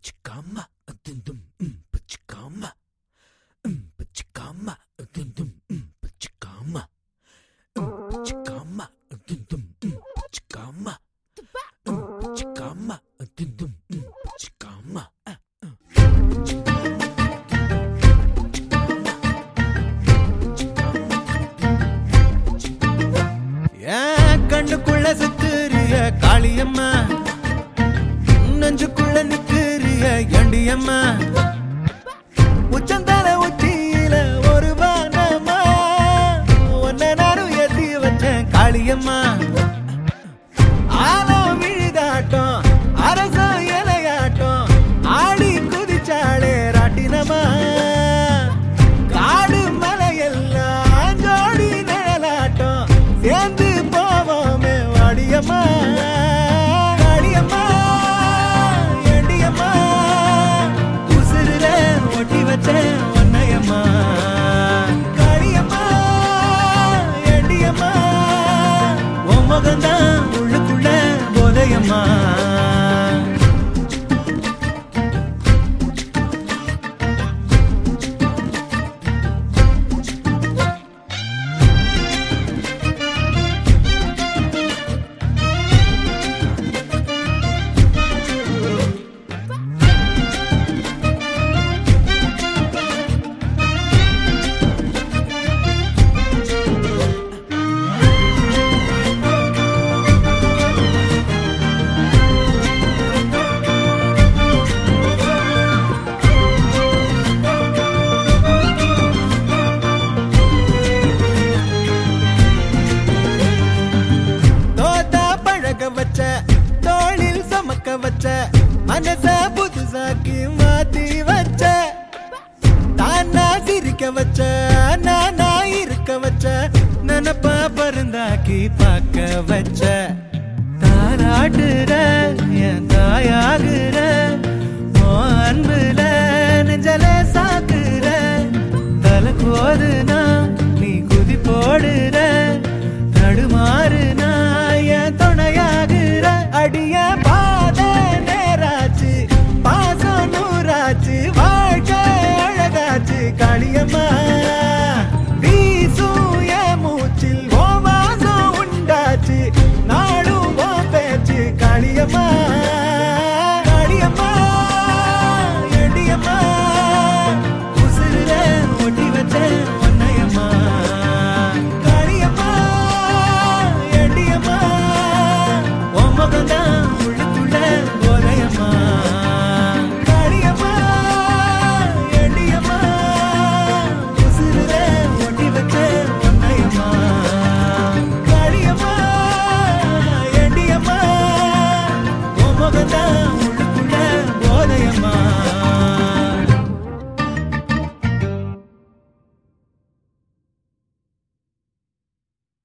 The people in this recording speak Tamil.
Pachikama, dum dum, pachikama, pachikama, dum dum, pachikama, pachikama, dum dum, pachikama, pachikama, dum dum, pachikama. ஏன் கண்ணுக்குள்ள சுத்துறிய காளியம்மா நெஞ்சுக்குள்ள நிக்கிறிய எண்டியம்மா உச்சந்தல உச்சியில ஒரு வானம்மா உன்னை நானும் ஏத்தி வச்சேன் காளியம்மா ஆலம் விழுதாட்டம் அரசம் இலையாட்டம் ஆடி குதிச்சாளே ராட்டினமா காடு மலையெல்லாம் ஜோடி நிழலாட்டம் சேர்ந்து போவோமே வாடியம்மா வாடியம்மா ஏண்டியம்மா உசுருல ஒட்டி வச்சேன் ஒன்னையம்மா காளியம்மா ஏண்டியம்மா உன் முகம்தான் உள்ளுக்குள்ள போதையம்மா தோத்தா பழக வச்ச தோளில் சமக்க வச்ச மனச புதுசாக்கி மாத்தி வச்ச தானா சிரிக்க வச்ச நானா இருக்க வச்ச நினப்பா பருந்தாக்கி பார்க்க வச்ச தாராட்டுற